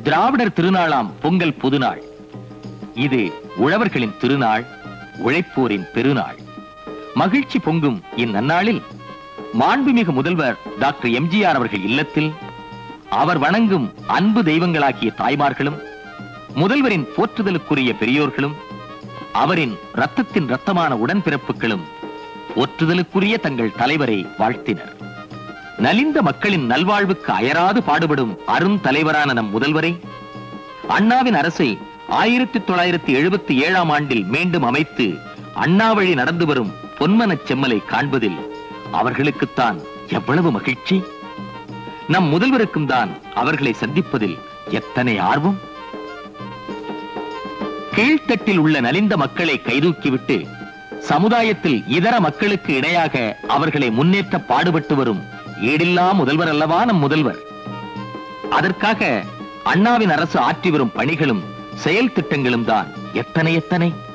திராவிடர் திருநாளாம் பொங்கல் புதுநாள் இது உழவர்களின் திருநாள் உழைப்போரின் பெருநாள் மகிழ்ச்சி பொங்கும் இந்நன்னாளில் மாண்புமிகு முதல்வர் டாக்டர் எம்ஜிஆர் அவர்கள் இல்லத்தில் அவர் வணங்கும் அன்பு தெய்வங்களாகிய தாய்மார்களும் முதல்வரின் போற்றுதலுக்குரிய பெரியோர்களும் அவரின் ரத்தத்தின் ரத்தமான உடன்பிறப்புகளும் ஒற்றுதலுக்குரிய தங்கள் தலைவரை வாழ்த்தினர் நலிந்த மக்களின் நல்வாழ்வுக்கு அயராது பாடுபடும் அரும் தலைவரான நம் முதல்வரை அண்ணாவின் அரசை ஆயிரத்தி தொள்ளாயிரத்தி எழுபத்தி ஏழாம் ஆண்டில் மீண்டும் அமைத்து அண்ணா வழி நடந்து வரும் பொன்மனச் செம்மலை காண்பதில் அவர்களுக்குத்தான் எவ்வளவு மகிழ்ச்சி நம் முதல்வருக்கும் தான் அவர்களை சந்திப்பதில் எத்தனை ஆர்வம் கீழ்த்தட்டில் உள்ள நலிந்த மக்களை கைதூக்கிவிட்டு சமுதாயத்தில் இதர மக்களுக்கு இணையாக அவர்களை முன்னேற்ற பாடுபட்டு வரும் ஈடில்லா முதல்வர் அல்லவா நம் முதல்வர் அதற்காக அண்ணாவின் அரசு ஆற்றி வரும் பணிகளும் செயல் திட்டங்களும் தான் எத்தனை எத்தனை